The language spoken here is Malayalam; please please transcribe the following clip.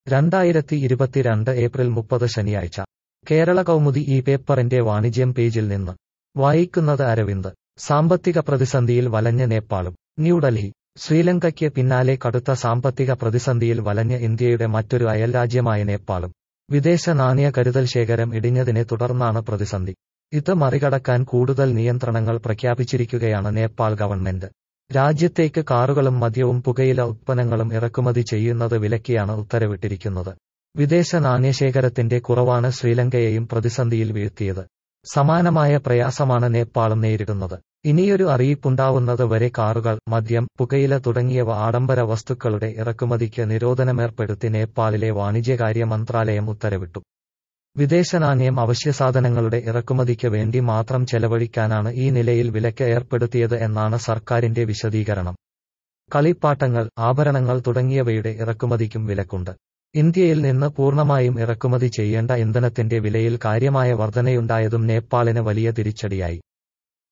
രണ്ടായിരത്തി ഇരുപത്തിരണ്ട് ഏപ്രിൽ മുപ്പത് ശനിയാഴ്ച കേരള കൗമുദി ഈ പേപ്പറിന്റെ വാണിജ്യം പേജിൽ നിന്ന് വായിക്കുന്നത് അരവിന്ദ് സാമ്പത്തിക പ്രതിസന്ധിയിൽ വലഞ്ഞ നേപ്പാളും ന്യൂഡൽഹി ശ്രീലങ്കയ്ക്ക് പിന്നാലെ കടുത്ത സാമ്പത്തിക പ്രതിസന്ധിയിൽ വലഞ്ഞ ഇന്ത്യയുടെ മറ്റൊരു അയൽരാജ്യമായ നേപ്പാളും വിദേശ നാണയ കരുതൽ ശേഖരം ഇടിഞ്ഞതിനെ തുടർന്നാണ് പ്രതിസന്ധി ഇത് മറികടക്കാൻ കൂടുതൽ നിയന്ത്രണങ്ങൾ പ്രഖ്യാപിച്ചിരിക്കുകയാണ് നേപ്പാൾ ഗവൺമെന്റ് രാജ്യത്തേക്ക് കാറുകളും മദ്യവും പുകയില ഉത്പന്നങ്ങളും ഇറക്കുമതി ചെയ്യുന്നത് വിലക്കിയാണ് ഉത്തരവിട്ടിരിക്കുന്നത് വിദേശ നാണ്യശേഖരത്തിന്റെ കുറവാണ് ശ്രീലങ്കയെയും പ്രതിസന്ധിയിൽ വീഴ്ത്തിയത് സമാനമായ പ്രയാസമാണ് നേപ്പാളും നേരിടുന്നത് ഇനിയൊരു അറിയിപ്പുണ്ടാവുന്നത് വരെ കാറുകൾ മദ്യം പുകയില തുടങ്ങിയവ ആഡംബര വസ്തുക്കളുടെ ഇറക്കുമതിക്ക് നിരോധനമേർപ്പെടുത്തി നേപ്പാളിലെ വാണിജ്യകാര്യ മന്ത്രാലയം ഉത്തരവിട്ടു വിദേശനാണ്യം അവശ്യസാധനങ്ങളുടെ ഇറക്കുമതിക്ക് വേണ്ടി മാത്രം ചെലവഴിക്കാനാണ് ഈ നിലയിൽ വിലക്ക് ഏർപ്പെടുത്തിയത് എന്നാണ് സർക്കാരിന്റെ വിശദീകരണം കളിപ്പാട്ടങ്ങൾ ആഭരണങ്ങൾ തുടങ്ങിയവയുടെ ഇറക്കുമതിക്കും വിലക്കുണ്ട് ഇന്ത്യയിൽ നിന്ന് പൂർണ്ണമായും ഇറക്കുമതി ചെയ്യേണ്ട ഇന്ധനത്തിന്റെ വിലയിൽ കാര്യമായ വർധനയുണ്ടായതും നേപ്പാളിന് വലിയ തിരിച്ചടിയായി